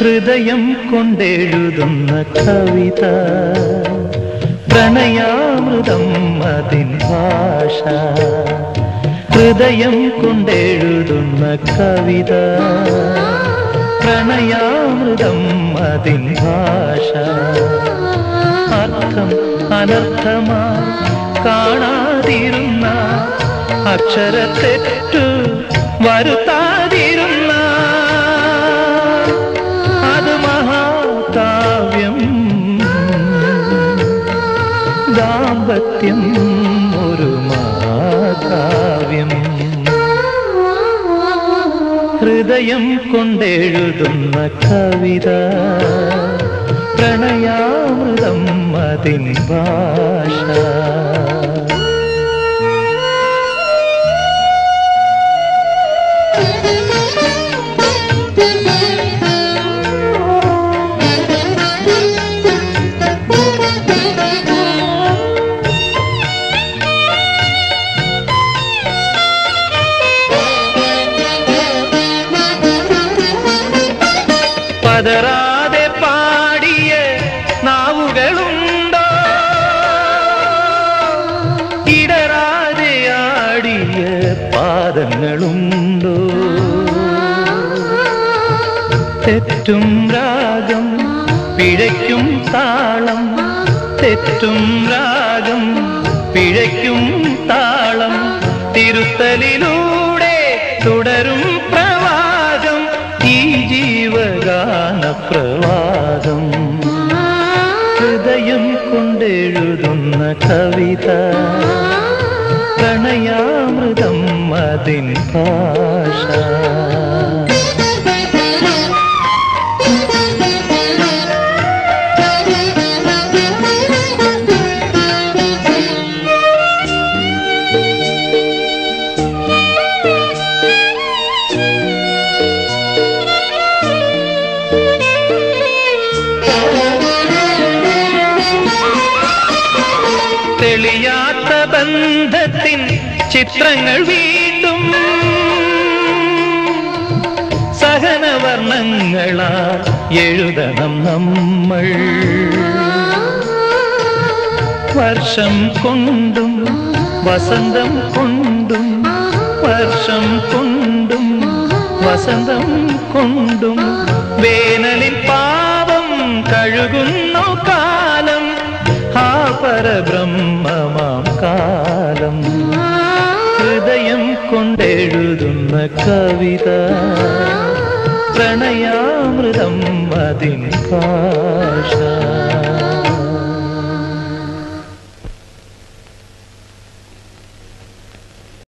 ഹൃദയം കൊണ്ടെഴുതുന്ന കവിത പ്രണയാമൃതം അതിൻ ഭാഷ ഹൃദയം കൊണ്ടെഴുതുന്ന കവിത പ്രണയാമൃതം അതിൻ ഭാഷ അർത്ഥം അനർത്ഥമായി കാണാതിരുന്ന അക്ഷരത്തെറ്റു വരുത്താതിരുന്ന അത് മഹാകാവ്യം ദാമ്പത്യം ഒരു മഹാകാവ്യം ഹൃദയം കൊണ്ടെഴുതുന്ന കവിത പ്രണയാമൃതം അതിൻ ഭാഷ പതറാതെ പാടിയ നാവുകളുണ്ടോ ഇടറാതെ ആടിയ പാദങ്ങളുണ്ടോ തെറ്റും രാഗം പിഴയ്ക്കും താളം തെറ്റും രാഗം പിഴയ്ക്കും താളം തിരുത്തലിലൂടെ തുടരും പ്രവാഹം ഈ ജീവഗാന പ്രവാഹം ഹൃദയം കൊണ്ടെഴുതുന്ന കവിത പ്രണയാമൃതം അതിൻ ഭാഷ തെളിയാത്ത ബന്ധത്തിൻ ചിത്രങ്ങൾ വീണ്ടും സഹനവർണ്ണങ്ങളാ എഴുതണം നമ്മൾ വർഷം കൊണ്ടും വസന്തം കൊണ്ടും വർഷം കൊണ്ടും വസന്തം കൊണ്ടും വേനലിൽ പാപം കഴുകുന്നു കാലം ആ പരബ്രഹ്മമാം കാലം ഹൃദയം കൊണ്ടെഴുതുന്ന കവിത പ്രണയാമൃതം അതിൻ ഭാഷ